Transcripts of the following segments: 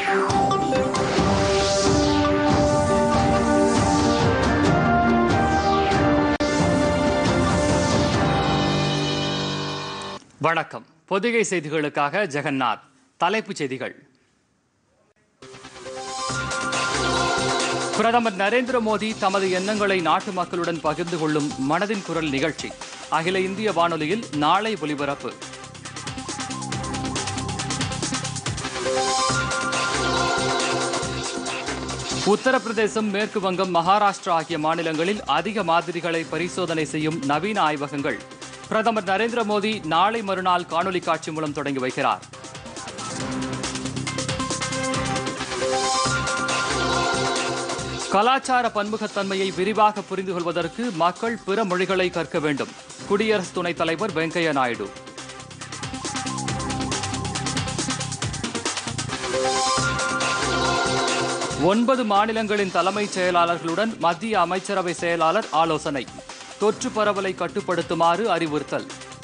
வணக்கம் பொதிகை செய்திகளுக்காக ஜெகநாத் தலைப்புச் செய்திகள் பிரதமர் நரேந்திர மோடி தமது எண்ணங்களை நாட்டு மக்களுடன் பகிர்ந்து கொள்ளும் மனதின் குரல் நிகழ்ச்சி அகில இந்திய வானொலியில் நாளை ஒலிபரப்பு உத்தரப்பிரதேசம் மேற்கு வங்கம் மகாராஷ்டிரா ஆகிய மாநிலங்களில் அதிக மாதிரிகளை பரிசோதனை செய்யும் நவீன ஆய்வகங்கள் பிரதமர் நரேந்திர மோடி நாளை மறுநாள் காணொலி காட்சி மூலம் தொடங்கி வைக்கிறார் கலாச்சார பன்முகத்தன்மையை விரிவாக புரிந்து கொள்வதற்கு மக்கள் பிற மொழிகளை கற்க வேண்டும் குடியரசு துணைத் தலைவர் வெங்கையா நாயுடு ஒன்பது மாநிலங்களின் தலைமைச் செயலாளர்களுடன் மத்திய அமைச்சரவை செயலாளர் ஆலோசனை தொற்று பரவலை கட்டுப்படுத்துமாறு அறிவுறுத்தல்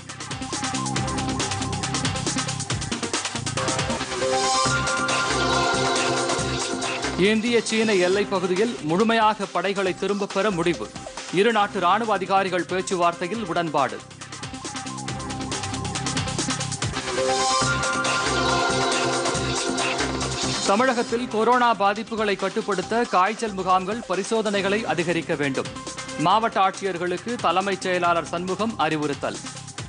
இந்திய சீன எல்லைப் பகுதியில் முழுமையாக படைகளை திரும்பப் பெற முடிவு இரு நாட்டு ராணுவ அதிகாரிகள் பேச்சுவார்த்தையில் உடன்பாடு தமிழகத்தில் கொரோனா பாதிப்புகளை கட்டுப்படுத்த காய்ச்சல் முகாம்கள் பரிசோதனைகளை அதிகரிக்க வேண்டும் மாவட்ட ஆட்சியர்களுக்கு தலைமைச் செயலாளர் சண்முகம் அறிவுறுத்தல்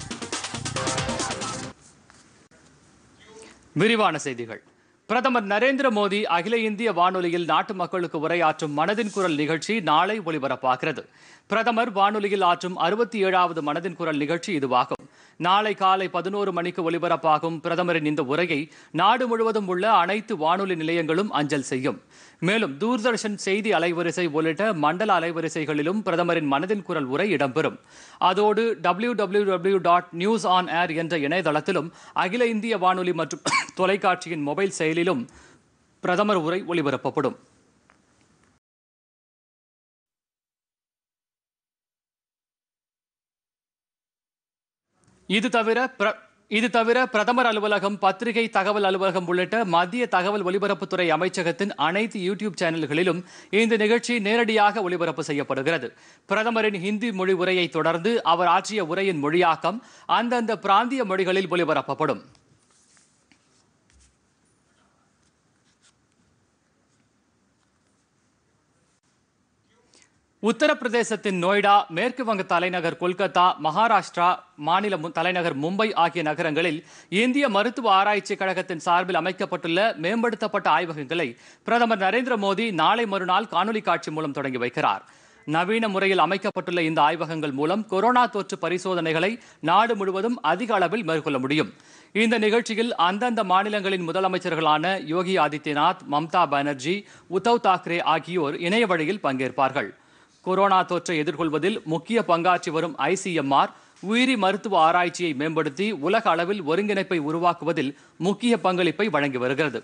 விரிவான செய்திகள் பிரதமர் நரேந்திர மோடி அகில இந்திய வானொலியில் நாட்டு மக்களுக்கு உரையாற்றும் மனதின் குரல் நிகழ்ச்சி நாளை ஒலிபரப்பாகிறது பிரதமர் வானொலியில் ஆற்றும் அறுபத்தி ஏழாவது மனதின் குரல் நிகழ்ச்சி இதுவாகும் நாளை காலை பதினோரு மணிக்கு ஒலிபரப்பாகும் பிரதமரின் இந்த உரையை நாடு முழுவதும் உள்ள அனைத்து வானொலி நிலையங்களும் அஞ்சல் செய்யும் மேலும் தூர்தர்ஷன் செய்தி அலைவரிசை உள்ளிட்ட மண்டல அலைவரிசைகளிலும் பிரதமரின் மனதின் குரல் உரை இடம்பெறும் அதோடு W W W dot news on air என்ற இணையதளத்திலும் அகில இந்திய வானொலி மற்றும் தொலைக்காட்சியின் மொபைல் செயலிலும் பிரதமர் உரை ஒலிபரப்பப்படும் இது தவிர பிர இது தவிர பிரதமர் அலுவலகம் பத்திரிகை தகவல் அலுவலகம் உள்ளிட்ட மத்திய தகவல் ஒலிபரப்புத்துறை அமைச்சகத்தின் அனைத்து யூடியூப் சேனல்களிலும் இந்த நிகழ்ச்சி நேரடியாக ஒலிபரப்பு செய்யப்படுகிறது பிரதமரின் ஹிந்தி மொழி உரையை தொடர்ந்து அவர் ஆற்றிய உரையின் மொழியாக்கம் அந்தந்த பிராந்திய மொழிகளில் ஒலிபரப்பப்படும் உத்தரப்பிரதேசத்தின் நொய்டா மேற்கு வங்க தலைநகர் கொல்கத்தா மகாராஷ்டிரா மாநில மு- தலைநகர் மும்பை ஆகிய நகரங்களில் இந்திய மருத்துவ ஆராய்ச்சி கழகத்தின் சார்பில் அமைக்கப்பட்டுள்ள மேம்படுத்தப்பட்ட ஆய்வகங்களை பிரதமர் நரேந்திர மோடி நாளை மறுநாள் காணொலி காட்சி மூலம் தொடங்கி வைக்கிறார் நவீன முறையில் அமைக்கப்பட்டுள்ள இந்த ஆய்வகங்கள் மூலம் கொரோனா தொற்று பரிசோதனைகளை நாடு முழுவதும் அதிக அளவில் மேற்கொள்ள முடியும் இந்த நிகழ்ச்சியில் அந்தந்த மாநிலங்களின் முதலமைச்சர்களான யோகி ஆதித்யநாத் மம்தா பானர்ஜி உத்தவ் தாக்கரே ஆகியோர் இணைய வழியில் பங்கேற்பார்கள் கொரோனா தொற்றை எதிர்கொள்வதில் முக்கிய பங்காற்றி வரும் ஐசிஎம்ஆர் உயிரி மருத்துவ ஆராய்ச்சியை மேம்படுத்தி உலக அளவில் ஒருங்கிணைப்பை உருவாக்குவதில் முக்கிய பங்களிப்பை வழங்கி வருகிறது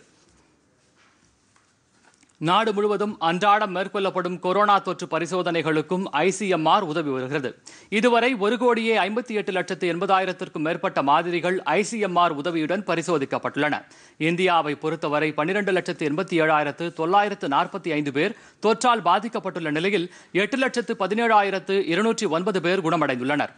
நாடு முழுவதும் அன்றாடம் மேற்கொள்ளப்படும் கொரோனா தொற்று பரிசோதனைகளுக்கும் ஐசிஎம்ஆர் உதவி வருகிறது இதுவரை ஒரு கோடியே ஐம்பத்தி எட்டு லட்சத்து எண்பதாயிரத்திற்கும் மேற்பட்ட மாதிரிகள் ஐசிஎம்ஆர் உதவியுடன் பரிசோதிக்கப்பட்டுள்ளன இந்தியாவை பொறுத்தவரை பன்னிரண்டு லட்சத்து எண்பத்தி ஏழாயிரத்து தொள்ளாயிரத்து நாற்பத்தி ஐந்து பேர் தொற்றால் பாதிக்கப்பட்டுள்ள நிலையில் எட்டு லட்சத்து பதினேழாயிரத்து இருநூற்றி ஒன்பது பேர் குணமடைந்துள்ளனர்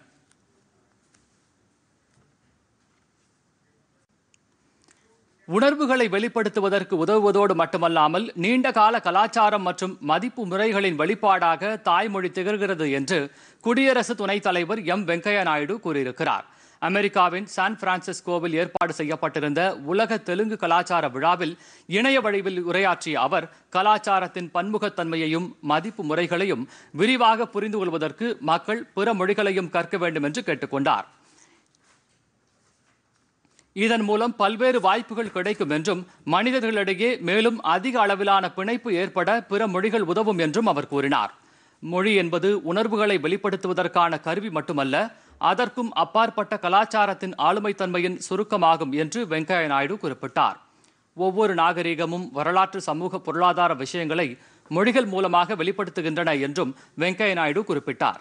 உணர்வுகளை வெளிப்படுத்துவதற்கு உதவுவதோடு மட்டுமல்லாமல் நீண்ட கால கலாச்சாரம் மற்றும் மதிப்பு முறைகளின் வெளிப்பாடாக தாய்மொழி திகழ்கிறது என்று குடியரசு துணைத் தலைவர் எம் வெங்கையா நாயுடு கூறியிருக்கிறார் அமெரிக்காவின் சான் பிரான்சிஸ்கோவில் ஏற்பாடு செய்யப்பட்டிருந்த உலக தெலுங்கு கலாச்சார விழாவில் இணைய வழிவில் உரையாற்றிய அவர் கலாச்சாரத்தின் பன்முகத்தன்மையையும் மதிப்பு முறைகளையும் விரிவாக புரிந்து கொள்வதற்கு மக்கள் பிற மொழிகளையும் கற்க வேண்டும் என்று கேட்டுக்கொண்டார் இதன் மூலம் பல்வேறு வாய்ப்புகள் கிடைக்கும் என்றும் மனிதர்களிடையே மேலும் அதிக அளவிலான பிணைப்பு ஏற்பட பிற மொழிகள் உதவும் என்றும் அவர் கூறினார் மொழி என்பது உணர்வுகளை வெளிப்படுத்துவதற்கான கருவி மட்டுமல்ல அதற்கும் அப்பாற்பட்ட கலாச்சாரத்தின் ஆளுமைத்தன்மையின் சுருக்கமாகும் என்று வெங்கையா நாயுடு குறிப்பிட்டார் ஒவ்வொரு நாகரிகமும் வரலாற்று சமூக பொருளாதார விஷயங்களை மொழிகள் மூலமாக வெளிப்படுத்துகின்றன என்றும் வெங்கையா நாயுடு குறிப்பிட்டார்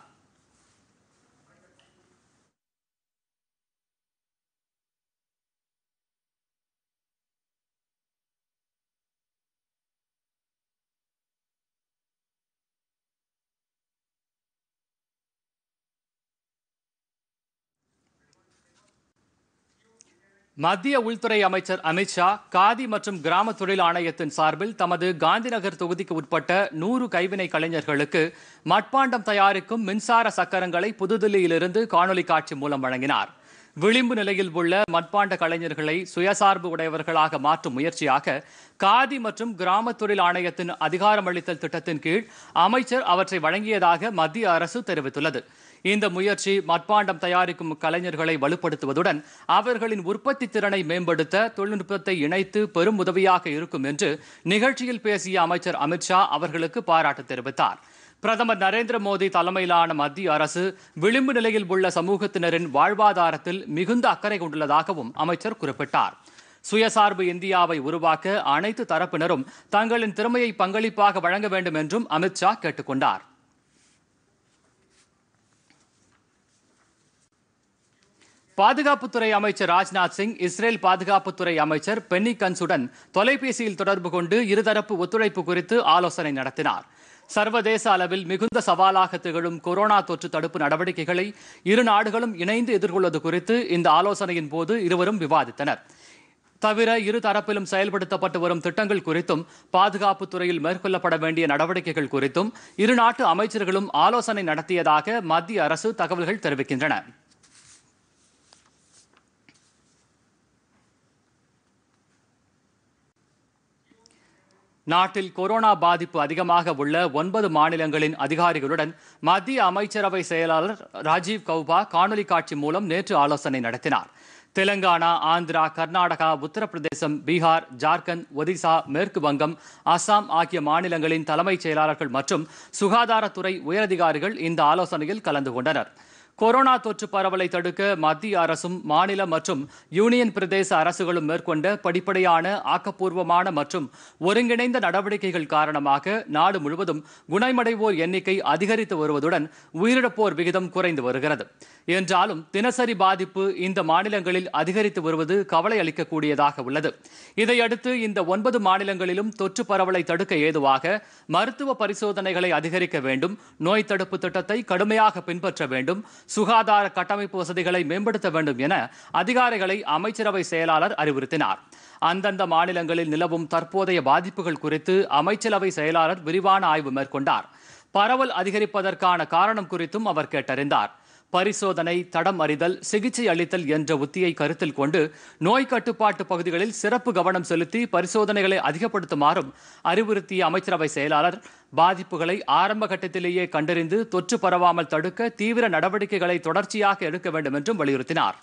மத்திய உள்துறை அமைச்சர் அமித்ஷா காதி மற்றும் கிராம தொழில் ஆணையத்தின் சார்பில் தமது காந்திநகர் தொகுதிக்கு உட்பட்ட நூறு கைவினை கலைஞர்களுக்கு மட்பாண்டம் தயாரிக்கும் மின்சார சக்கரங்களை புதுதில்லியிலிருந்து காணொலி காட்சி மூலம் வழங்கினார் விளிம்பு நிலையில் உள்ள மட்பாண்ட கலைஞர்களை சுயசார்பு உடையவர்களாக மாற்றும் முயற்சியாக காதி மற்றும் கிராம தொழில் ஆணையத்தின் அதிகாரமளித்தல் திட்டத்தின் கீழ் அமைச்சர் அவற்றை வழங்கியதாக மத்திய அரசு தெரிவித்துள்ளது இந்த முயற்சி மட்பாண்டம் தயாரிக்கும் கலைஞர்களை வலுப்படுத்துவதுடன் அவர்களின் உற்பத்தி திறனை மேம்படுத்த தொழில்நுட்பத்தை இணைத்து பெரும் உதவியாக இருக்கும் என்று நிகழ்ச்சியில் பேசிய அமைச்சர் அமித்ஷா அவர்களுக்கு பாராட்டு தெரிவித்தார் பிரதமர் நரேந்திர மோடி தலைமையிலான மத்திய அரசு விளிம்பு நிலையில் உள்ள சமூகத்தினரின் வாழ்வாதாரத்தில் மிகுந்த அக்கறை கொண்டுள்ளதாகவும் அமைச்சர் குறிப்பிட்டார் சுயசார்பு இந்தியாவை உருவாக்க அனைத்து தரப்பினரும் தங்களின் திறமையை பங்களிப்பாக வழங்க வேண்டும் என்றும் அமித்ஷா கேட்டுக்கொண்டார் பாதுகாப்புத்துறை அமைச்சர் ராஜ்நாத் சிங் இஸ்ரேல் பாதுகாப்புத்துறை அமைச்சர் பென்னி கன்சுடன் தொலைபேசியில் தொடர்பு கொண்டு இருதரப்பு ஒத்துழைப்பு குறித்து ஆலோசனை நடத்தினார் சர்வதேச அளவில் மிகுந்த சவாலாக திகழும் கொரோனா தொற்று தடுப்பு நடவடிக்கைகளை இரு நாடுகளும் இணைந்து எதிர்கொள்வது குறித்து இந்த ஆலோசனையின் போது இருவரும் விவாதித்தனர் தவிர இரு தரப்பிலும் செயல்படுத்தப்பட்டு வரும் திட்டங்கள் குறித்தும் பாதுகாப்பு துறையில் மேற்கொள்ளப்பட வேண்டிய நடவடிக்கைகள் குறித்தும் இரு நாட்டு அமைச்சர்களும் ஆலோசனை நடத்தியதாக மத்திய அரசு தகவல்கள் தெரிவிக்கின்றன நாட்டில் கொரோனா பாதிப்பு அதிகமாக உள்ள ஒன்பது மாநிலங்களின் அதிகாரிகளுடன் மத்திய அமைச்சரவை செயலாளர் ராஜீவ் கௌபா காணொலி காட்சி மூலம் நேற்று ஆலோசனை நடத்தினார் தெலங்கானா ஆந்திரா கர்நாடகா உத்தரப்பிரதேசம் பீகார் ஜார்க்கண்ட் ஒடிசா மேற்கு வங்கம் அசாம் ஆகிய மாநிலங்களின் தலைமைச் செயலாளர்கள் மற்றும் சுகாதாரத்துறை உயரதிகாரிகள் இந்த ஆலோசனையில் கலந்து கொண்டனர் கொரோனா தொற்று பரவலை தடுக்க மத்திய அரசும் மாநில மற்றும் யூனியன் பிரதேச அரசுகளும் மேற்கொண்ட படிப்படியான ஆக்கப்பூர்வமான மற்றும் ஒருங்கிணைந்த நடவடிக்கைகள் காரணமாக நாடு முழுவதும் குணமடைவோர் எண்ணிக்கை அதிகரித்து வருவதுடன் உயிரிழப்போர் விகிதம் குறைந்து வருகிறது என்றாலும் தினசரி பாதிப்பு இந்த மாநிலங்களில் அதிகரித்து வருவது கவலை அளிக்கக்கூடியதாக உள்ளது இதையடுத்து இந்த ஒன்பது மாநிலங்களிலும் தொற்று பரவலை தடுக்க ஏதுவாக மருத்துவ பரிசோதனைகளை அதிகரிக்க வேண்டும் நோய் தடுப்பு திட்டத்தை கடுமையாக பின்பற்ற வேண்டும் சுகாதார கட்டமைப்பு வசதிகளை மேம்படுத்த வேண்டும் என அதிகாரிகளை அமைச்சரவை செயலாளர் அறிவுறுத்தினார் அந்தந்த மாநிலங்களில் நிலவும் தற்போதைய பாதிப்புகள் குறித்து அமைச்சரவை செயலாளர் விரிவான ஆய்வு மேற்கொண்டார் பரவல் அதிகரிப்பதற்கான காரணம் குறித்தும் அவர் கேட்டறிந்தார் பரிசோதனை தடம் அறிதல் சிகிச்சை அளித்தல் என்ற உத்தியை கருத்தில் கொண்டு நோய் கட்டுப்பாட்டு பகுதிகளில் சிறப்பு கவனம் செலுத்தி பரிசோதனைகளை அதிகப்படுத்துமாறும் அறிவுறுத்திய அமைச்சரவை செயலாளர் பாதிப்புகளை ஆரம்ப கட்டத்திலேயே கண்டறிந்து தொற்று பரவாமல் தடுக்க தீவிர நடவடிக்கைகளை தொடர்ச்சியாக எடுக்க வேண்டும் என்றும் வலியுறுத்தினார்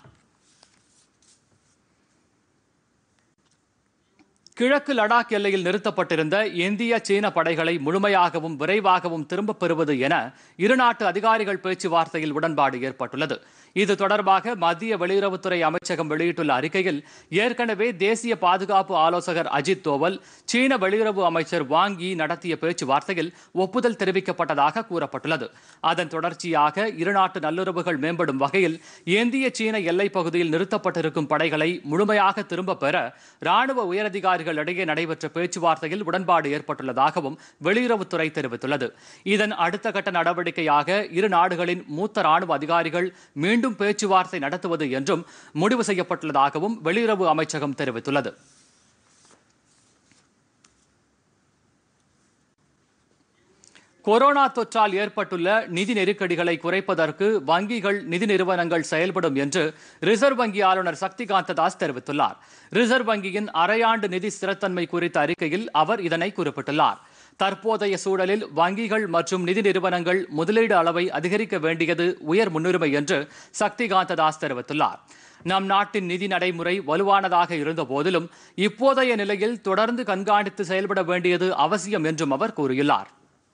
கிழக்கு லடாக் எல்லையில் நிறுத்தப்பட்டிருந்த இந்திய சீன படைகளை முழுமையாகவும் விரைவாகவும் திரும்பப் பெறுவது என இருநாட்டு அதிகாரிகள் பேச்சுவார்த்தையில் உடன்பாடு ஏற்பட்டுள்ளது இது தொடர்பாக மத்திய வெளியுறவுத்துறை அமைச்சகம் வெளியிட்டுள்ள அறிக்கையில் ஏற்கனவே தேசிய பாதுகாப்பு ஆலோசகர் அஜித் தோவல் சீன வெளியுறவு அமைச்சர் வாங் யி நடத்திய பேச்சுவார்த்தையில் ஒப்புதல் தெரிவிக்கப்பட்டதாக கூறப்பட்டுள்ளது அதன் தொடர்ச்சியாக இருநாட்டு நல்லுறவுகள் மேம்படும் வகையில் இந்திய சீன எல்லைப் பகுதியில் நிறுத்தப்பட்டிருக்கும் படைகளை முழுமையாக திரும்பப் பெற ராணுவ உயரதிகாரிகளிடையே நடைபெற்ற பேச்சுவார்த்தையில் உடன்பாடு ஏற்பட்டுள்ளதாகவும் வெளியுறவுத்துறை தெரிவித்துள்ளது இதன் அடுத்த கட்ட நடவடிக்கையாக இரு நாடுகளின் மூத்த ராணுவ அதிகாரிகள் மீண்டும் பேச்சுவார்த்தை நடத்துவது என்றும் முடிவு செய்யப்பட்டுள்ளதாகவும் வெளியுறவு அமைச்சகம் தெரிவித்துள்ளது கொரோனா தொற்றால் ஏற்பட்டுள்ள நிதி நெருக்கடிகளை குறைப்பதற்கு வங்கிகள் நிதி நிறுவனங்கள் செயல்படும் என்று ரிசர்வ் வங்கி ஆளுநர் சக்திகாந்த தாஸ் தெரிவித்துள்ளார் ரிசர்வ் வங்கியின் அரையாண்டு நிதி ஸ்திரத்தன்மை குறித்த அறிக்கையில் அவர் இதனை குறிப்பிட்டுள்ளார் தற்போதைய சூழலில் வங்கிகள் மற்றும் நிதி நிறுவனங்கள் முதலீடு அளவை அதிகரிக்க வேண்டியது உயர் முன்னுரிமை என்று சக்திகாந்த தாஸ் தெரிவித்துள்ளார் நம் நாட்டின் நிதி நடைமுறை வலுவானதாக இருந்த போதிலும் இப்போதைய நிலையில் தொடர்ந்து கண்காணித்து செயல்பட வேண்டியது அவசியம் என்றும் அவர் கூறியுள்ளார்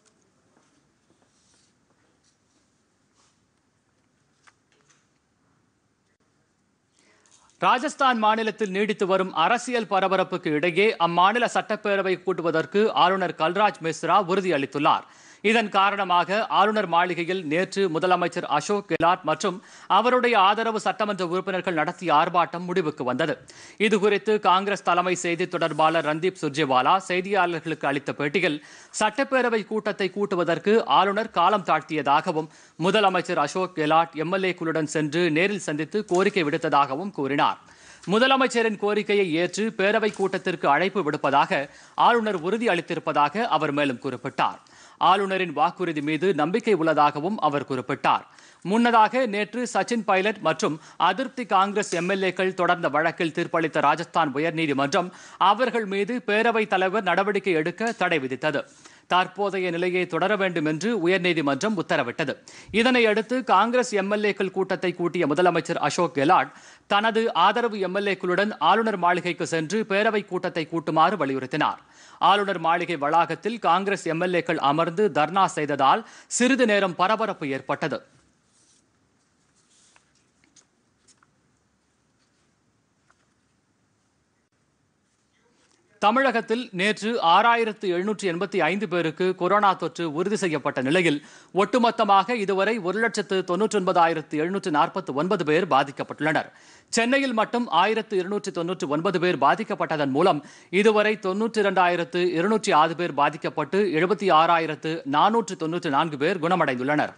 ராஜஸ்தான் மாநிலத்தில் நீடித்து வரும் அரசியல் பரபரப்புக்கு இடையே அம்மாநில சட்டப்பேரவை கூட்டுவதற்கு ஆளுநர் கல்ராஜ் மிஸ்ரா உறுதியளித்துள்ளார் இதன் காரணமாக ஆளுநர் மாளிகையில் நேற்று முதலமைச்சர் அசோக் கெலாட் மற்றும் அவருடைய ஆதரவு சட்டமன்ற உறுப்பினர்கள் நடத்திய ஆர்ப்பாட்டம் முடிவுக்கு வந்தது இதுகுறித்து காங்கிரஸ் தலைமை செய்தி தொடர்பாளர் ரந்தீப் சுர்ஜேவாலா செய்தியாளர்களுக்கு அளித்த பேட்டியில் சட்டப்பேரவை கூட்டத்தை கூட்டுவதற்கு ஆளுநர் காலம் தாழ்த்தியதாகவும் முதலமைச்சர் அசோக் கெலாட் எம்எல்ஏக்களுடன் சென்று நேரில் சந்தித்து கோரிக்கை விடுத்ததாகவும் கூறினார் முதலமைச்சரின் கோரிக்கையை ஏற்று பேரவை கூட்டத்திற்கு அழைப்பு விடுப்பதாக ஆளுநர் உறுதி அளித்திருப்பதாக அவர் மேலும் குறிப்பிட்டார் ஆளுநரின் வாக்குறுதி மீது நம்பிக்கை உள்ளதாகவும் அவர் குறிப்பிட்டார் முன்னதாக நேற்று சச்சின் பைலட் மற்றும் அதிருப்தி காங்கிரஸ் எம்எல்ஏக்கள் தொடர்ந்த வழக்கில் தீர்ப்பளித்த ராஜஸ்தான் உயர்நீதிமன்றம் அவர்கள் மீது பேரவைத் தலைவர் நடவடிக்கை எடுக்க தடை விதித்தது தற்போதைய நிலையை தொடர வேண்டும் என்று உயர்நீதிமன்றம் உத்தரவிட்டது இதனையடுத்து காங்கிரஸ் எம்எல்ஏக்கள் கூட்டத்தை கூட்டிய முதலமைச்சர் அசோக் கெலாட் தனது ஆதரவு எம்எல்ஏக்களுடன் ஆளுநர் மாளிகைக்கு சென்று பேரவை கூட்டத்தை கூட்டுமாறு வலியுறுத்தினார் ஆளுநர் மாளிகை வளாகத்தில் காங்கிரஸ் எம்எல்ஏக்கள் அமர்ந்து தர்ணா செய்ததால் சிறிது நேரம் பரபரப்பு ஏற்பட்டது தமிழகத்தில் நேற்று ஆறாயிரத்து எழுநூற்றி எண்பத்தி ஐந்து பேருக்கு கொரோனா தொற்று உறுதி செய்யப்பட்ட நிலையில் ஒட்டுமொத்தமாக இதுவரை ஒரு லட்சத்து தொன்னூற்றி ஒன்பதாயிரத்து எழுநூற்று நாற்பத்தி ஒன்பது பேர் பாதிக்கப்பட்டுள்ளனர் சென்னையில் மட்டும் ஆயிரத்து இருநூற்றி தொன்னூற்றி ஒன்பது பேர் பாதிக்கப்பட்டதன் மூலம் இதுவரை தொன்னூற்றி இரண்டாயிரத்து இருநூற்றி ஆறு பேர் பாதிக்கப்பட்டு எழுபத்தி ஆறாயிரத்து நானூற்று தொன்னூற்றி நான்கு பேர் குணமடைந்துள்ளனர்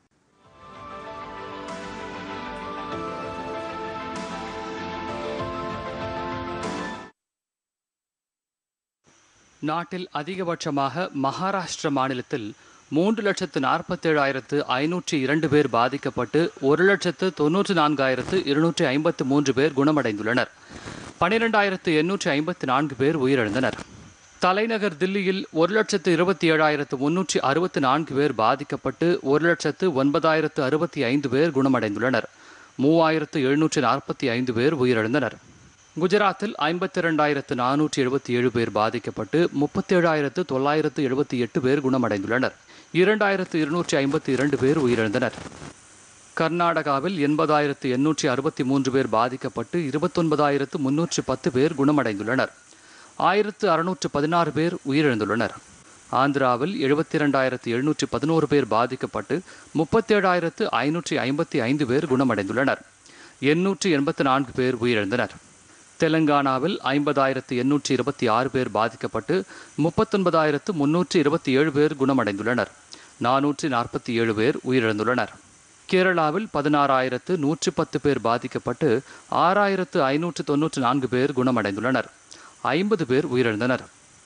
நாட்டில் அதிகபட்சமாக மகாராஷ்டிர மாநிலத்தில் மூன்று லட்சத்து நாற்பத்தேழாயிரத்து ஐநூற்றி இரண்டு பேர் பாதிக்கப்பட்டு ஒரு லட்சத்து தொன்னூற்றி நான்காயிரத்து இருநூற்றி ஐம்பத்து மூன்று பேர் குணமடைந்துள்ளனர் பனிரெண்டாயிரத்து எண்ணூற்றி ஐம்பத்து நான்கு பேர் உயிரிழந்தனர் தலைநகர் தில்லியில் ஒரு லட்சத்து இருபத்தி ஏழாயிரத்து முன்னூற்றி அறுபத்தி நான்கு பேர் பாதிக்கப்பட்டு ஒரு லட்சத்து ஒன்பதாயிரத்து அறுபத்தி ஐந்து பேர் குணமடைந்துள்ளனர் மூவாயிரத்து எழுநூற்றி நாற்பத்தி ஐந்து பேர் உயிரிழந்தனர் குஜராத்தில் ஐம்பத்தி இரண்டாயிரத்து நானூற்றி எழுபத்தி ஏழு பேர் பாதிக்கப்பட்டு முப்பத்தேழாயிரத்து தொள்ளாயிரத்து எழுபத்தி எட்டு பேர் குணமடைந்துள்ளனர் இரண்டாயிரத்து இருநூற்றி ஐம்பத்தி இரண்டு பேர் உயிரிழந்தனர் கர்நாடகாவில் எண்பதாயிரத்து எண்ணூற்றி அறுபத்தி மூன்று பேர் பாதிக்கப்பட்டு இருபத்தொன்பதாயிரத்து முன்னூற்றி பத்து பேர் குணமடைந்துள்ளனர் ஆயிரத்து அறுநூற்று பதினாறு பேர் உயிரிழந்துள்ளனர் ஆந்திராவில் எழுபத்தி இரண்டாயிரத்து எழுநூற்றி பதினோரு பேர் பாதிக்கப்பட்டு முப்பத்தேழாயிரத்து ஐநூற்றி ஐம்பத்தி ஐந்து பேர் குணமடைந்துள்ளனர் எண்ணூற்றி எண்பத்தி நான்கு பேர் உயிரிழந்தனர் தெலங்கானாவில் ஐம்பதாயிரத்து எண்ணூற்றி இருபத்தி ஆறு பேர் பாதிக்கப்பட்டு முப்பத்தொன்பதாயிரத்து முன்னூற்றி இருபத்தி ஏழு பேர் குணமடைந்துள்ளனர் நானூற்றி நாற்பத்தி ஏழு பேர் உயிரிழந்துள்ளனர் கேரளாவில் பதினாறாயிரத்து நூற்றி பத்து பேர் பாதிக்கப்பட்டு ஆறாயிரத்து ஐநூற்று தொன்னூற்றி நான்கு பேர் குணமடைந்துள்ளனர் ஐம்பது பேர் உயிரிழந்தனர்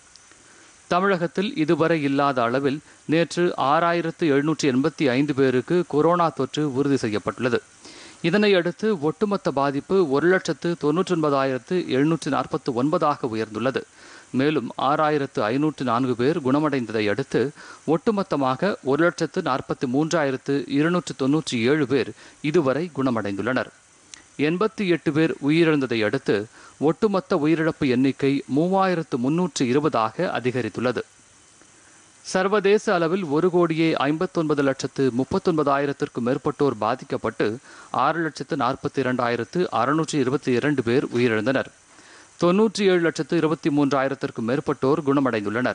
தமிழகத்தில் இதுவரை இல்லாத அளவில் நேற்று ஆறாயிரத்து எழுநூற்றி எண்பத்தி ஐந்து பேருக்கு கொரோனா தொற்று உறுதி செய்யப்பட்டுள்ளது இதனையடுத்து ஒட்டுமொத்த பாதிப்பு ஒரு லட்சத்து தொன்னூற்றி ஒன்பதாயிரத்து எழுநூற்று நாற்பத்து ஒன்பதாக உயர்ந்துள்ளது மேலும் ஆறாயிரத்து ஐநூற்று நான்கு பேர் குணமடைந்ததை அடுத்து ஒட்டுமொத்தமாக ஒரு லட்சத்து நாற்பத்தி மூன்றாயிரத்து இருநூற்று தொன்னூற்றி ஏழு பேர் இதுவரை குணமடைந்துள்ளனர் எண்பத்தி எட்டு பேர் உயிரிழந்ததை அடுத்து ஒட்டுமொத்த உயிரிழப்பு எண்ணிக்கை மூவாயிரத்து முன்னூற்று இருபதாக அதிகரித்துள்ளது சர்வதேச அளவில் ஒரு கோடியே ஐம்பத்தொன்பது லட்சத்து முப்பத்தொன்பதாயிரத்திற்கும் மேற்பட்டோர் பாதிக்கப்பட்டு ஆறு லட்சத்து நாற்பத்தி இரண்டாயிரத்து அறுநூற்றி இருபத்தி இரண்டு பேர் உயிரிழந்தனர் தொன்னூற்றி ஏழு லட்சத்து இருபத்தி மூன்றாயிரத்திற்கும் மேற்பட்டோர் குணமடைந்துள்ளனர்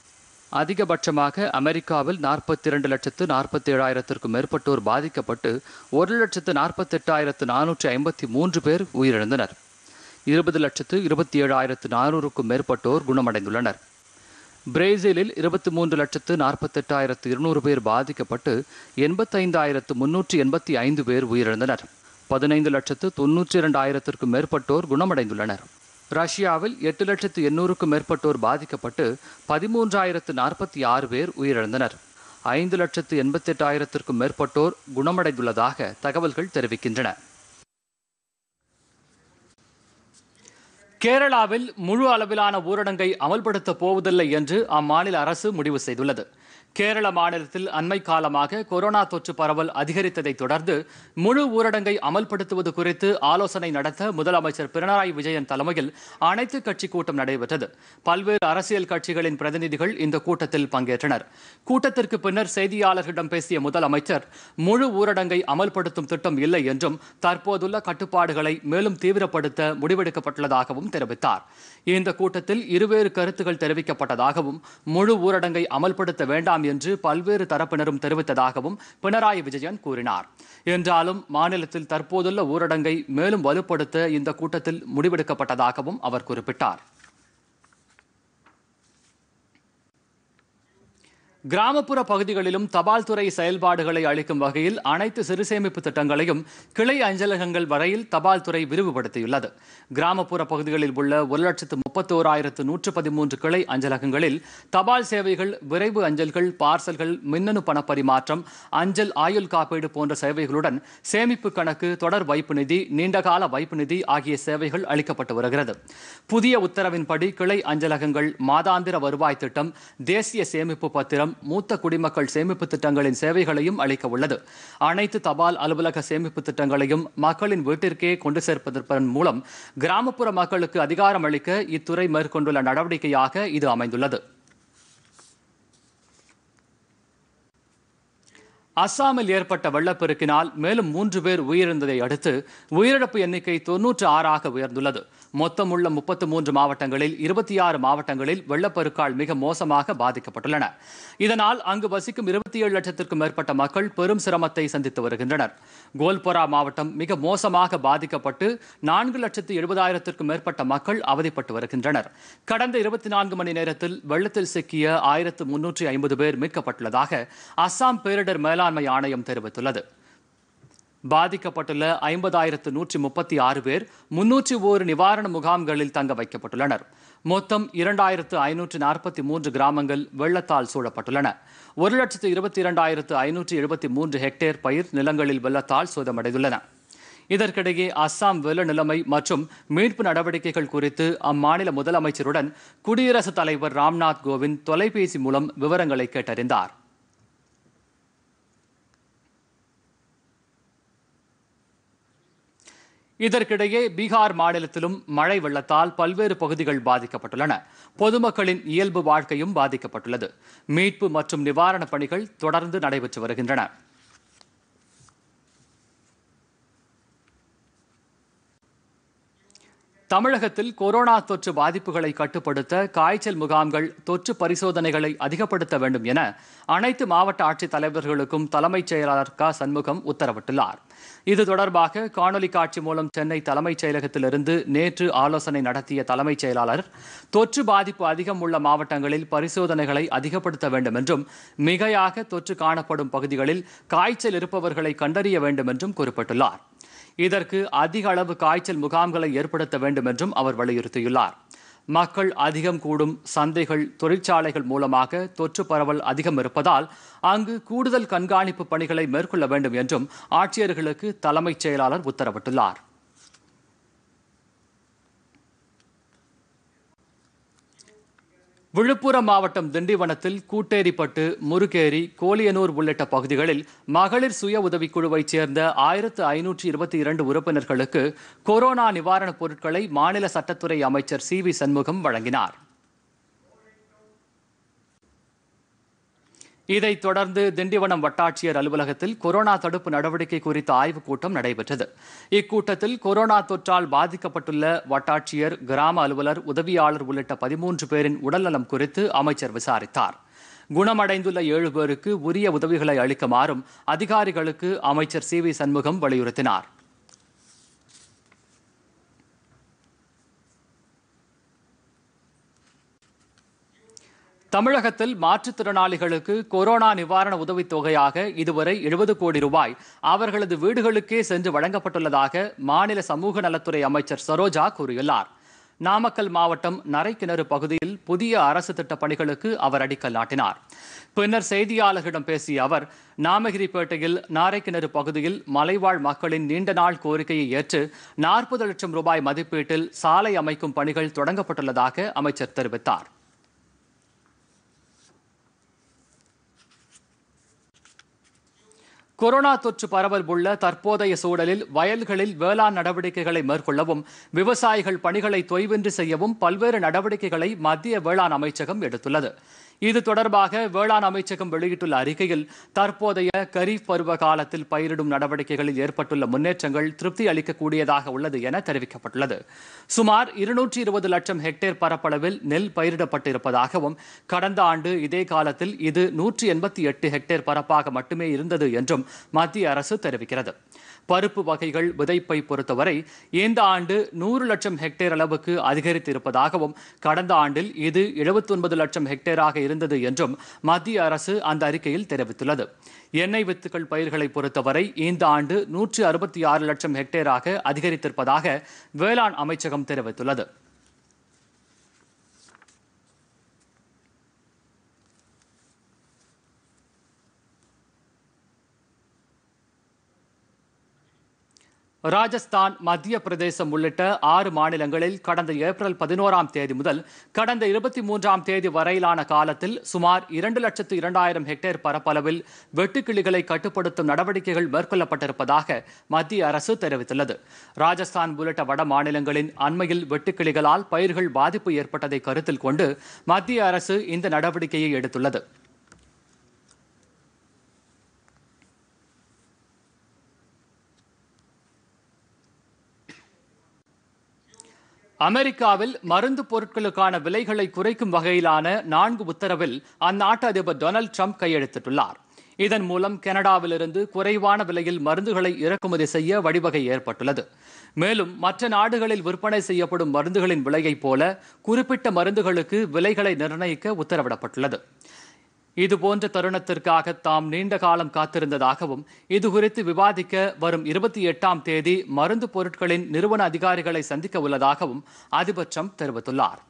அதிகபட்சமாக அமெரிக்காவில் நாற்பத்தி இரண்டு லட்சத்து நாற்பத்தி ஏழாயிரத்திற்கும் மேற்பட்டோர் பாதிக்கப்பட்டு ஒரு லட்சத்து நாற்பத்தெட்டாயிரத்து நானூற்றி ஐம்பத்தி மூன்று பேர் உயிரிழந்தனர் இருபது லட்சத்து இருபத்தி ஏழாயிரத்து நானூறுக்கும் மேற்பட்டோர் குணமடைந்துள்ளனர் பிரேசிலில் இருபத்தி மூன்று லட்சத்து நாற்பத்தெட்டாயிரத்து இருநூறு பேர் பாதிக்கப்பட்டு எண்பத்தைந்தாயிரத்து முன்னூற்றி எண்பத்தி ஐந்து பேர் உயிரிழந்தனர் பதினைந்து லட்சத்து தொன்னூற்றி இரண்டாயிரத்திற்கும் மேற்பட்டோர் குணமடைந்துள்ளனர் ரஷ்யாவில் எட்டு லட்சத்து எண்ணூறுக்கும் மேற்பட்டோர் பாதிக்கப்பட்டு பதிமூன்றாயிரத்து நாற்பத்தி ஆறு பேர் உயிரிழந்தனர் ஐந்து லட்சத்து எண்பத்தெட்டாயிரத்திற்கும் மேற்பட்டோர் குணமடைந்துள்ளதாக தகவல்கள் தெரிவிக்கின்றன கேரளாவில் முழு அளவிலான ஊரடங்கை அமல்படுத்தப் போவதில்லை என்று அம்மாநில அரசு முடிவு செய்துள்ளது கேரள மாநிலத்தில் அண்மை காலமாக கொரோனா தொற்று பரவல் அதிகரித்ததை தொடர்ந்து முழு ஊரடங்கை அமல்படுத்துவது குறித்து ஆலோசனை நடத்த முதலமைச்சர் பினராயி விஜயன் தலைமையில் அனைத்து கட்சி கூட்டம் நடைபெற்றது பல்வேறு அரசியல் கட்சிகளின் பிரதிநிதிகள் இந்த கூட்டத்தில் பங்கேற்றனர் கூட்டத்திற்கு பின்னர் செய்தியாளர்களிடம் பேசிய முதலமைச்சர் முழு ஊரடங்கை அமல்படுத்தும் திட்டம் இல்லை என்றும் தற்போதுள்ள கட்டுப்பாடுகளை மேலும் தீவிரப்படுத்த முடிவெடுக்கப்பட்டுள்ளதாகவும் தெரிவித்தார் இந்த கூட்டத்தில் இருவேறு கருத்துகள் தெரிவிக்கப்பட்டதாகவும் முழு ஊரடங்கை அமல்படுத்த வேண்டாம் என்று பல்வேறு தரப்பினரும் தெரிவித்ததாகவும் பினராயி விஜயன் கூறினார் என்றாலும் மாநிலத்தில் தற்போதுள்ள ஊரடங்கை மேலும் வலுப்படுத்த இந்த கூட்டத்தில் முடிவெடுக்கப்பட்டதாகவும் அவர் குறிப்பிட்டார் கிராமப்புற பகுதிகளிலும் தபால் துறை செயல்பாடுகளை அளிக்கும் வகையில் அனைத்து சிறு சேமிப்பு திட்டங்களையும் கிளை அஞ்சலகங்கள் வரையில் தபால் துறை விரிவுபடுத்தியுள்ளது கிராமப்புற பகுதிகளில் உள்ள ஒரு லட்சத்து முப்பத்தோராயிரத்து நூற்று பதிமூன்று கிளை அஞ்சலகங்களில் தபால் சேவைகள் விரைவு அஞ்சல்கள் பார்சல்கள் மின்னணு பணப்பரிமாற்றம் அஞ்சல் ஆயுள் காப்பீடு போன்ற சேவைகளுடன் சேமிப்பு கணக்கு தொடர் வைப்பு நிதி நீண்டகால வைப்பு நிதி ஆகிய சேவைகள் அளிக்கப்பட்டு வருகிறது புதிய உத்தரவின்படி கிளை அஞ்சலகங்கள் மாதாந்திர வருவாய் திட்டம் தேசிய சேமிப்பு பத்திரம் மூத்த குடிமக்கள் சேமிப்பு திட்டங்களின் சேவைகளையும் அளிக்க உள்ளது அனைத்து தபால் அலுவலக சேமிப்பு திட்டங்களையும் மக்களின் வீட்டிற்கே கொண்டு சேர்ப்பதன் மூலம் கிராமப்புற மக்களுக்கு அதிகாரம் அளிக்க இத்துறை மேற்கொண்டுள்ள நடவடிக்கையாக இது அமைந்துள்ளது அஸ்ஸாமில் ஏற்பட்ட வெள்ளப்பெருக்கினால் மேலும் மூன்று பேர் உயிரிழந்ததை அடுத்து உயிரிழப்பு எண்ணிக்கை தொன்னூற்று ஆறாக உயர்ந்துள்ளது மொத்தம் உள்ள முப்பத்து மூன்று மாவட்டங்களில் இருபத்தி ஆறு மாவட்டங்களில் வெள்ளப்பெருக்கால் மிக மோசமாக பாதிக்கப்பட்டுள்ளன இதனால் அங்கு வசிக்கும் இருபத்தி ஏழு லட்சத்திற்கும் மேற்பட்ட மக்கள் பெரும் சிரமத்தை சந்தித்து வருகின்றனர் கோல்பொரா மாவட்டம் மிக மோசமாக பாதிக்கப்பட்டு நான்கு லட்சத்து எழுபதாயிரத்திற்கும் மேற்பட்ட மக்கள் அவதிப்பட்டு வருகின்றனர் கடந்த இருபத்தி நான்கு மணி நேரத்தில் வெள்ளத்தில் சிக்கிய ஆயிரத்து முன்னூற்றி ஐம்பது பேர் மீட்கப்பட்டுள்ளதாக அஸ்ஸாம் பேரிடர் மேலாண்மை ஆணையம் தெரிவித்துள்ளது பாதிக்கப்பட்டுள்ள ஐம்பதாயிரத்து நூற்றி முப்பத்தி ஆறு பேர் முன்னூற்றி ஓரு நிவாரண முகாம்களில் தங்க வைக்கப்பட்டுள்ளனர் மொத்தம் இரண்டாயிரத்து ஐநூற்று நாற்பத்தி மூன்று கிராமங்கள் வெள்ளத்தால் சூழப்பட்டுள்ளன ஒரு லட்சத்து இருபத்தி இரண்டாயிரத்து ஐநூற்று எழுபத்தி மூன்று ஹெக்டேர் பயிர் நிலங்களில் வெள்ளத்தால் சேதமடைந்துள்ளன இதற்கிடையே அஸ்ஸாம் வெள்ள நிலைமை மற்றும் மீட்பு நடவடிக்கைகள் குறித்து அம்மாநில முதலமைச்சருடன் குடியரசுத் தலைவர் ராம்நாத் கோவிந்த் தொலைபேசி மூலம் விவரங்களை கேட்டறிந்தார் இதற்கிடையே பீகார் மாநிலத்திலும் மழை வெள்ளத்தால் பல்வேறு பகுதிகள் பாதிக்கப்பட்டுள்ளன பொதுமக்களின் இயல்பு வாழ்க்கையும் பாதிக்கப்பட்டுள்ளது மீட்பு மற்றும் நிவாரணப் பணிகள் தொடர்ந்து நடைபெற்று வருகின்றன தமிழகத்தில் கொரோனா தொற்று பாதிப்புகளை கட்டுப்படுத்த காய்ச்சல் முகாம்கள் தொற்று பரிசோதனைகளை அதிகப்படுத்த வேண்டும் என அனைத்து மாவட்ட ஆட்சித் தலைவர்களுக்கும் தலைமைச் செயலாளர் க சண்முகம் உத்தரவிட்டுள்ளார் இது தொடர்பாக காணொலி காட்சி மூலம் சென்னை தலைமைச் செயலகத்திலிருந்து நேற்று ஆலோசனை நடத்திய தலைமைச் செயலாளர் தொற்று பாதிப்பு அதிகம் உள்ள மாவட்டங்களில் பரிசோதனைகளை அதிகப்படுத்த வேண்டும் என்றும் மிகையாக தொற்று காணப்படும் பகுதிகளில் காய்ச்சல் இருப்பவர்களை கண்டறிய வேண்டும் என்றும் குறிப்பிட்டுள்ளார் இதற்கு அதிக அளவு காய்ச்சல் முகாம்களை ஏற்படுத்த வேண்டும் என்றும் அவர் வலியுறுத்தியுள்ளார் மக்கள் அதிகம் கூடும் சந்தைகள் தொழிற்சாலைகள் மூலமாக தொற்று பரவல் அதிகம் இருப்பதால் அங்கு கூடுதல் கண்காணிப்பு பணிகளை மேற்கொள்ள வேண்டும் என்றும் ஆட்சியர்களுக்கு தலைமைச் செயலாளர் உத்தரவிட்டுள்ளார் விழுப்புரம் மாவட்டம் திண்டிவனத்தில் கூட்டேரிப்பட்டு முருகேரி கோலியனூர் உள்ளிட்ட பகுதிகளில் மகளிர் சுய உதவிக்குழுவைச் சேர்ந்த ஆயிரத்து ஐநூற்று இருபத்தி இரண்டு உறுப்பினர்களுக்கு கொரோனா நிவாரணப் பொருட்களை மாநில சட்டத்துறை அமைச்சர் சி வி சண்முகம் வழங்கினார் இதைத் தொடர்ந்து திண்டிவனம் வட்டாட்சியர் அலுவலகத்தில் கொரோனா தடுப்பு நடவடிக்கை குறித்த ஆய்வுக் கூட்டம் நடைபெற்றது இக்கூட்டத்தில் கொரோனா தொற்றால் பாதிக்கப்பட்டுள்ள வட்டாட்சியர் கிராம அலுவலர் உதவியாளர் உள்ளிட்ட பதிமூன்று பேரின் உடல்நலம் குறித்து அமைச்சர் விசாரித்தார் குணமடைந்துள்ள ஏழு பேருக்கு உரிய உதவிகளை அளிக்குமாறும் அதிகாரிகளுக்கு அமைச்சர் சி வி சண்முகம் வலியுறுத்தினார் தமிழகத்தில் மாற்றுத்திறனாளிகளுக்கு கொரோனா நிவாரண உதவித் தொகையாக இதுவரை எழுபது கோடி ரூபாய் அவர்களது வீடுகளுக்கே சென்று வழங்கப்பட்டுள்ளதாக மாநில சமூக நலத்துறை அமைச்சர் சரோஜா கூறியுள்ளார் நாமக்கல் மாவட்டம் நரைக்கிணறு பகுதியில் புதிய அரசு திட்டப் பணிகளுக்கு அவர் அடிக்கல் நாட்டினார் பின்னர் செய்தியாளர்களிடம் பேசிய அவர் நாமகிரிப்பேட்டையில் நாரைக்கிணறு பகுதியில் மலைவாழ் மக்களின் நீண்ட நாள் கோரிக்கையை ஏற்று நாற்பது லட்சம் ரூபாய் மதிப்பீட்டில் சாலை அமைக்கும் பணிகள் தொடங்கப்பட்டுள்ளதாக அமைச்சர் தெரிவித்தார் கொரோனா தொற்று பரவல் உள்ள தற்போதைய சூழலில் வயல்களில் வேளாண் நடவடிக்கைகளை மேற்கொள்ளவும் விவசாயிகள் பணிகளை தொய்வின்றி செய்யவும் பல்வேறு நடவடிக்கைகளை மத்திய வேளாண் அமைச்சகம் எடுத்துள்ளது இது தொடர்பாக வேளாண் அமைச்சகம் வெளியிட்டுள்ள அறிக்கையில் தற்போதைய கரீப் பருவ காலத்தில் பயிரிடும் நடவடிக்கைகளில் ஏற்பட்டுள்ள முன்னேற்றங்கள் திருப்தி அளிக்கக்கூடியதாக உள்ளது என தெரிவிக்கப்பட்டுள்ளது சுமார் இருநூற்றி இருபது லட்சம் ஹெக்டேர் பரப்பளவில் நெல் பயிரிடப்பட்டிருப்பதாகவும் கடந்த ஆண்டு இதே காலத்தில் இது நூற்றி எண்பத்தி எட்டு ஹெக்டேர் பரப்பாக மட்டுமே இருந்தது என்றும் மத்திய அரசு தெரிவிக்கிறது பருப்பு வகைகள் விதைப்பை பொறுத்தவரை இந்த ஆண்டு நூறு லட்சம் ஹெக்டேர் அளவுக்கு அதிகரித்திருப்பதாகவும் கடந்த ஆண்டில் இது எழுபத்தி ஒன்பது லட்சம் ஹெக்டேராக இருந்தது என்றும் மத்திய அரசு அந்த அறிக்கையில் தெரிவித்துள்ளது எண்ணெய் வித்துக்கள் பயிர்களை பொறுத்தவரை இந்த ஆண்டு நூற்று அறுபத்தி ஆறு லட்சம் ஹெக்டேராக அதிகரித்திருப்பதாக வேளாண் அமைச்சகம் தெரிவித்துள்ளது ராஜஸ்தான் மத்திய பிரதேசம் உள்ளிட்ட ஆறு மாநிலங்களில் கடந்த ஏப்ரல் பதினோராம் தேதி முதல் கடந்த இருபத்தி மூன்றாம் தேதி வரையிலான காலத்தில் சுமார் இரண்டு லட்சத்து இரண்டாயிரம் ஹெக்டேர் பரப்பளவில் வெட்டுக்கிளிகளை கட்டுப்படுத்தும் நடவடிக்கைகள் மேற்கொள்ளப்பட்டிருப்பதாக மத்திய அரசு தெரிவித்துள்ளது ராஜஸ்தான் உள்ளிட்ட வட மாநிலங்களின் அண்மையில் வெட்டுக்கிளிகளால் பயிர்கள் பாதிப்பு ஏற்பட்டதை கருத்தில் கொண்டு மத்திய அரசு இந்த நடவடிக்கையை எடுத்துள்ளது அமெரிக்காவில் மருந்து பொருட்களுக்கான விலைகளை குறைக்கும் வகையிலான நான்கு உத்தரவில் அந்நாட்டு அதிபர் டொனால்டு ட்ரம்ப் கையெழுத்திட்டுள்ளார் இதன் மூலம் கனடாவிலிருந்து குறைவான விலையில் மருந்துகளை இறக்குமதி செய்ய வழிவகை ஏற்பட்டுள்ளது மேலும் மற்ற நாடுகளில் விற்பனை செய்யப்படும் மருந்துகளின் விலையைப் போல குறிப்பிட்ட மருந்துகளுக்கு விலைகளை நிர்ணயிக்க உத்தரவிடப்பட்டுள்ளது இதுபோன்ற தருணத்திற்காக தாம் நீண்ட காலம் காத்திருந்ததாகவும் இது குறித்து விவாதிக்க வரும் இருபத்தி எட்டாம் தேதி மருந்து பொருட்களின் நிறுவன அதிகாரிகளை சந்திக்க உள்ளதாகவும் அதிபர் ட்ரம்ப் தெரிவித்துள்ளார்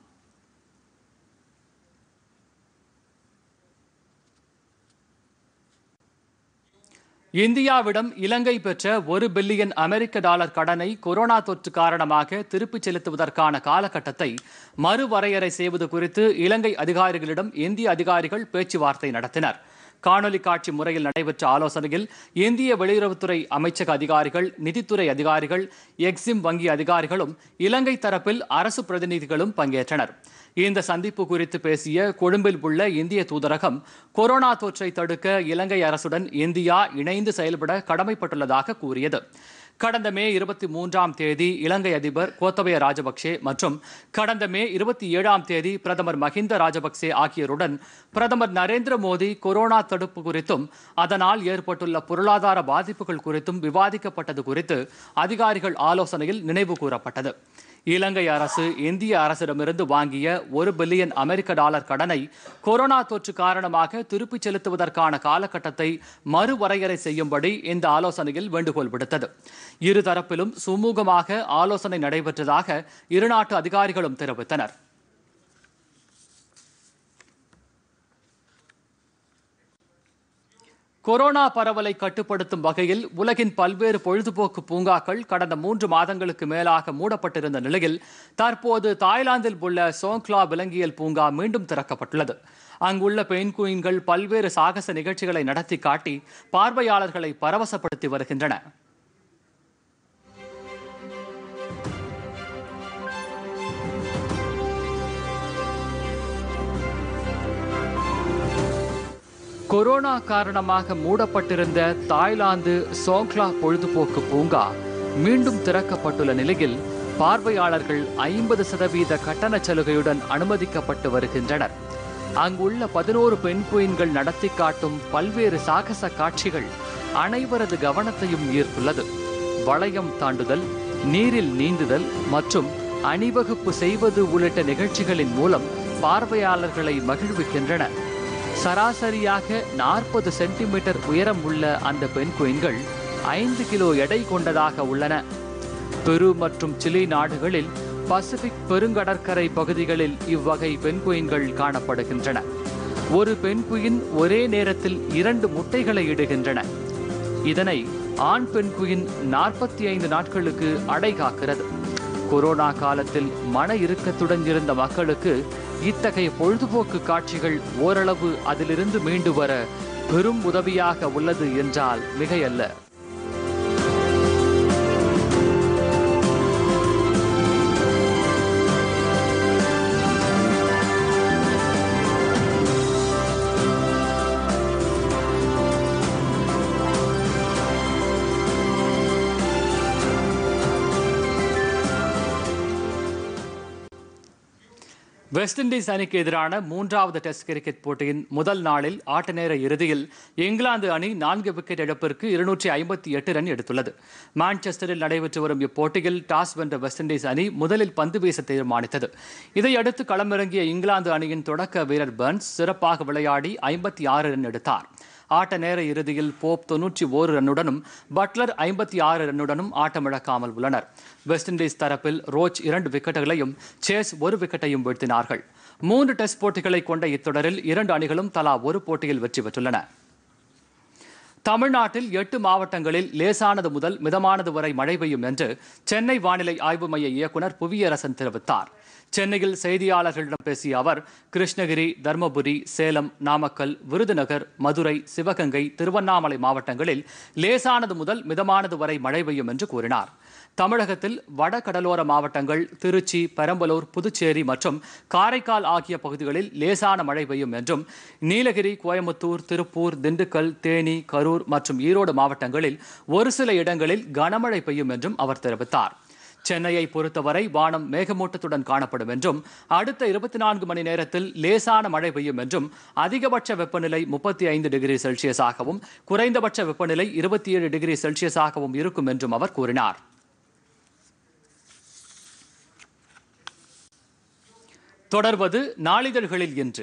இந்தியாவிடம் இலங்கை பெற்ற ஒரு பில்லியன் அமெரிக்க டாலர் கடனை கொரோனா தொற்று காரணமாக திருப்பிச் செலுத்துவதற்கான காலகட்டத்தை மறுவரையறை செய்வது குறித்து இலங்கை அதிகாரிகளிடம் இந்திய அதிகாரிகள் பேச்சுவார்த்தை நடத்தினர் காணொலி காட்சி முறையில் நடைபெற்ற ஆலோசனையில் இந்திய வெளியுறவுத்துறை அமைச்சக அதிகாரிகள் நிதித்துறை அதிகாரிகள் எக்ஸிம் வங்கி அதிகாரிகளும் இலங்கை தரப்பில் அரசு பிரதிநிதிகளும் பங்கேற்றனர் இந்த சந்திப்பு குறித்து பேசிய கொழும்பில் உள்ள இந்திய தூதரகம் கொரோனா தொற்றை தடுக்க இலங்கை அரசுடன் இந்தியா இணைந்து செயல்பட கடமைப்பட்டுள்ளதாக கூறியது கடந்த மே இருபத்தி மூன்றாம் தேதி இலங்கை அதிபர் கோத்தபய ராஜபக்சே மற்றும் கடந்த மே இருபத்தி ஏழாம் தேதி பிரதமர் மஹிந்த ராஜபக்சே ஆகியோருடன் பிரதமர் நரேந்திர மோடி கொரோனா தடுப்பு குறித்தும் அதனால் ஏற்பட்டுள்ள பொருளாதார பாதிப்புகள் குறித்தும் விவாதிக்கப்பட்டது குறித்து அதிகாரிகள் ஆலோசனையில் நினைவு கூறப்பட்டது இலங்கை அரசு இந்திய அரசிடமிருந்து வாங்கிய ஒரு பில்லியன் அமெரிக்க டாலர் கடனை கொரோனா தொற்று காரணமாக திருப்பிச் செலுத்துவதற்கான காலகட்டத்தை மறுவரையறை செய்யும்படி இந்த ஆலோசனையில் வேண்டுகோள் விடுத்தது இருதரப்பிலும் சுமூகமாக ஆலோசனை நடைபெற்றதாக இருநாட்டு அதிகாரிகளும் தெரிவித்தனர் கொரோனா பரவலை கட்டுப்படுத்தும் வகையில் உலகின் பல்வேறு பொழுதுபோக்கு பூங்காக்கள் கடந்த மூன்று மாதங்களுக்கு மேலாக மூடப்பட்டிருந்த நிலையில் தற்போது தாய்லாந்தில் உள்ள சோங்க்லா விலங்கியல் பூங்கா மீண்டும் திறக்கப்பட்டுள்ளது அங்குள்ள பெண் குயின்கள் பல்வேறு சாகச நிகழ்ச்சிகளை நடத்தி காட்டி பார்வையாளர்களை பரவசப்படுத்தி வருகின்றன கொரோனா காரணமாக மூடப்பட்டிருந்த தாய்லாந்து சோங்க்லா பொழுதுபோக்கு பூங்கா மீண்டும் திறக்கப்பட்டுள்ள நிலையில் பார்வையாளர்கள் ஐம்பது சதவீத கட்டணச் சலுகையுடன் அனுமதிக்கப்பட்டு வருகின்றனர் அங்குள்ள பதினோரு பெண் குயின்கள் நடத்தி காட்டும் பல்வேறு சாகச காட்சிகள் அனைவரது கவனத்தையும் ஈர்த்துள்ளது வளையம் தாண்டுதல் நீரில் நீந்துதல் மற்றும் அணிவகுப்பு செய்வது உள்ளிட்ட நிகழ்ச்சிகளின் மூலம் பார்வையாளர்களை மகிழ்விக்கின்றன சராசரியாக நாற்பது சென்டிமீட்டர் உயரம் உள்ள அந்த பெண் குயின்கள் ஐந்து கிலோ எடை கொண்டதாக உள்ளன பெரு மற்றும் சிலி நாடுகளில் பசிபிக் பெருங்கடற்கரை பகுதிகளில் இவ்வகை பெண்குயின்கள் காணப்படுகின்றன ஒரு பெண்குயின் ஒரே நேரத்தில் இரண்டு முட்டைகளை இடுகின்றன இதனை ஆண் பெண்குயின் நாற்பத்தி ஐந்து நாட்களுக்கு அடை காக்கிறது கொரோனா காலத்தில் மன இறுக்கத்துடன் இருந்த மக்களுக்கு இத்தகைய பொழுதுபோக்கு காட்சிகள் ஓரளவு அதிலிருந்து மீண்டு வர பெரும் உதவியாக உள்ளது என்றால் மிகையல்ல வெஸ்ட் இண்டீஸ் அணிக்கு எதிரான மூன்றாவது டெஸ்ட் கிரிக்கெட் போட்டியின் முதல் நாளில் ஆட்ட நேர இறுதியில் இங்கிலாந்து அணி நான்கு விக்கெட் இழப்பிற்கு இருநூற்றி ஐம்பத்தி எட்டு ரன் எடுத்துள்ளது மான்செஸ்டரில் நடைபெற்று வரும் இப்போட்டியில் டாஸ் வென்ற வெஸ்ட் இண்டீஸ் அணி முதலில் பந்து வீச தீர்மானித்தது இதையடுத்து களமிறங்கிய இங்கிலாந்து அணியின் தொடக்க வீரர் பர்ன்ஸ் சிறப்பாக விளையாடி ஐம்பத்தி ஆறு ரன் எடுத்தார் ஆட்ட நேர இறுதியில் போப் தொன்னூற்றி ஓரு ரன்னுடனும் பட்லர் ஐம்பத்தி ஆறு ரன்னுடனும் ஆட்டமிழக்காமல் உள்ளனர் வெஸ்ட் இண்டீஸ் தரப்பில் ரோச் இரண்டு விக்கெட்டுகளையும் சேஸ் ஒரு விக்கெட்டையும் வீழ்த்தினார்கள் மூன்று டெஸ்ட் போட்டிகளை கொண்ட இத்தொடரில் இரண்டு அணிகளும் தலா ஒரு போட்டியில் வெற்றி பெற்றுள்ளன தமிழ்நாட்டில் எட்டு மாவட்டங்களில் லேசானது முதல் மிதமானது வரை மழை பெய்யும் என்று சென்னை வானிலை ஆய்வு மைய இயக்குநர் புவியரசன் தெரிவித்தார் சென்னையில் செய்தியாளர்களிடம் பேசிய அவர் கிருஷ்ணகிரி தருமபுரி சேலம் நாமக்கல் விருதுநகர் மதுரை சிவகங்கை திருவண்ணாமலை மாவட்டங்களில் லேசானது முதல் மிதமானது வரை மழை பெய்யும் என்று கூறினார் தமிழகத்தில் வட கடலோர மாவட்டங்கள் திருச்சி பெரம்பலூர் புதுச்சேரி மற்றும் காரைக்கால் ஆகிய பகுதிகளில் லேசான மழை பெய்யும் என்றும் நீலகிரி கோயம்புத்தூர் திருப்பூர் திண்டுக்கல் தேனி கரூர் மற்றும் ஈரோடு மாவட்டங்களில் ஒரு சில இடங்களில் கனமழை பெய்யும் என்றும் அவர் தெரிவித்தார் சென்னையை பொறுத்தவரை வானம் மேகமூட்டத்துடன் காணப்படும் என்றும் அடுத்த இருபத்தி நான்கு மணி நேரத்தில் லேசான மழை பெய்யும் என்றும் அதிகபட்ச வெப்பநிலை முப்பத்தி ஐந்து டிகிரி செல்சியஸாகவும் குறைந்தபட்ச வெப்பநிலை இருபத்தி ஏழு டிகிரி செல்சியஸாகவும் இருக்கும் என்றும் அவர் கூறினார் தொடர்வது நாளிதழ்களில் இன்று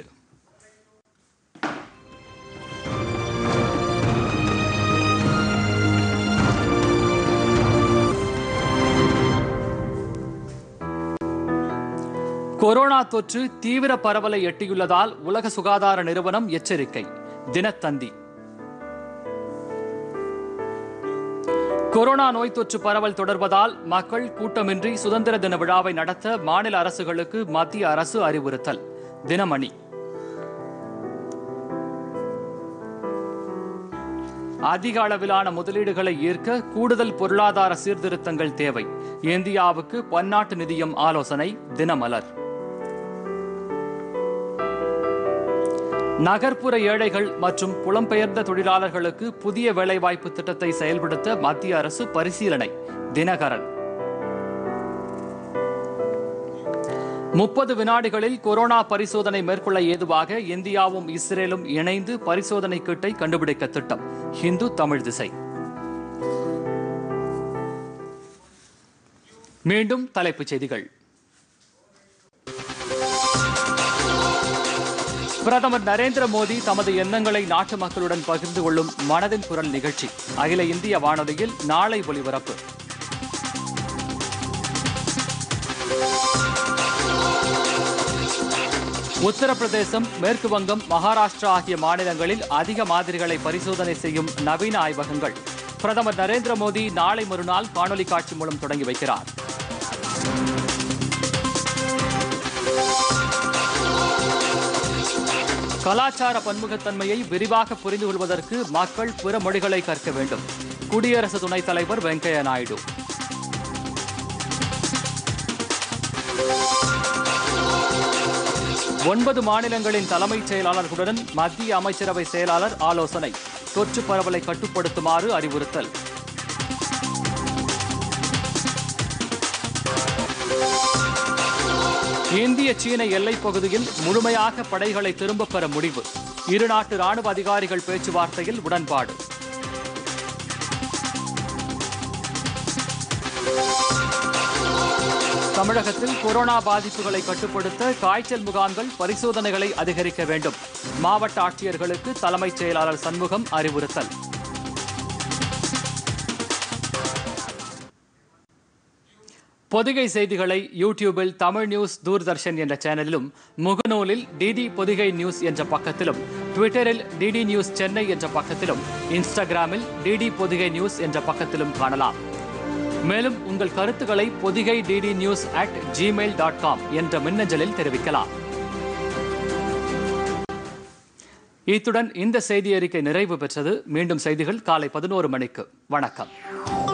கொரோனா தொற்று தீவிர பரவலை எட்டியுள்ளதால் உலக சுகாதார நிறுவனம் எச்சரிக்கை தினத்தந்தி கொரோனா நோய் தொற்று பரவல் தொடர்வதால் மக்கள் கூட்டமின்றி சுதந்திர தின விழாவை நடத்த மாநில அரசுகளுக்கு மத்திய அரசு அறிவுறுத்தல் தினமணி அதிக அளவிலான முதலீடுகளை ஈர்க்க கூடுதல் பொருளாதார சீர்திருத்தங்கள் தேவை இந்தியாவுக்கு பன்னாட்டு நிதியம் ஆலோசனை தினமலர் நகர்ப்புற ஏழைகள் மற்றும் புலம்பெயர்ந்த தொழிலாளர்களுக்கு புதிய வேலைவாய்ப்பு திட்டத்தை செயல்படுத்த மத்திய அரசு பரிசீலனை தினகரன் முப்பது வினாடிகளில் கொரோனா பரிசோதனை மேற்கொள்ள ஏதுவாக இந்தியாவும் இஸ்ரேலும் இணைந்து பரிசோதனை கிட்டை கண்டுபிடிக்க திட்டம் ஹிந்து தமிழ் திசை மீண்டும் தலைப்புச் செய்திகள் பிரதமர் நரேந்திர மோடி தமது எண்ணங்களை நாட்டு மக்களுடன் பகிர்ந்து கொள்ளும் மனதின் குரல் நிகழ்ச்சி அகில இந்திய வானொலியில் நாளை ஒலிபரப்பு உத்தரப்பிரதேசம் மேற்கு வங்கம் மகாராஷ்டிரா ஆகிய மாநிலங்களில் அதிக மாதிரிகளை பரிசோதனை செய்யும் நவீன ஆய்வகங்கள் பிரதமர் நரேந்திர மோடி நாளை மறுநாள் காணொலி காட்சி மூலம் தொடங்கி வைக்கிறார் கலாச்சார பன்முகத்தன்மையை விரிவாக புரிந்து கொள்வதற்கு மக்கள் பிற மொழிகளை கற்க வேண்டும் குடியரசு துணைத் தலைவர் வெங்கையா நாயுடு ஒன்பது மாநிலங்களின் தலைமைச் செயலாளர்களுடன் மத்திய அமைச்சரவை செயலாளர் ஆலோசனை தொற்று பரவலை கட்டுப்படுத்துமாறு அறிவுறுத்தல் இந்திய சீன எல்லைப் பகுதியில் முழுமையாக படைகளை திரும்பப் பெற முடிவு இரு நாட்டு ராணுவ அதிகாரிகள் பேச்சுவார்த்தையில் உடன்பாடு தமிழகத்தில் கொரோனா பாதிப்புகளை கட்டுப்படுத்த காய்ச்சல் முகாம்கள் பரிசோதனைகளை அதிகரிக்க வேண்டும் மாவட்ட ஆட்சியர்களுக்கு தலைமைச் செயலாளர் சண்முகம் அறிவுறுத்தல் பொதிகை செய்திகளை யூடியூபில் தமிழ் நியூஸ் தூர்தர்ஷன் என்ற சேனலிலும் முகநூலில் டிடி பொதிகை நியூஸ் என்ற பக்கத்திலும் ட்விட்டரில் டிடி நியூஸ் சென்னை என்ற பக்கத்திலும் இன்ஸ்டாகிராமில் டிடி பொதிகை நியூஸ் என்ற பக்கத்திலும் காணலாம் மேலும் உங்கள் கருத்துக்களை Podhigai DD news at Gmail dot com என்ற மின்னஞ்சலில் தெரிவிக்கலாம் இத்துடன் இந்த செய்தி அறிக்கை நிறைவு பெற்றது மீண்டும் செய்திகள் காலை பதினோரு மணிக்கு வணக்கம்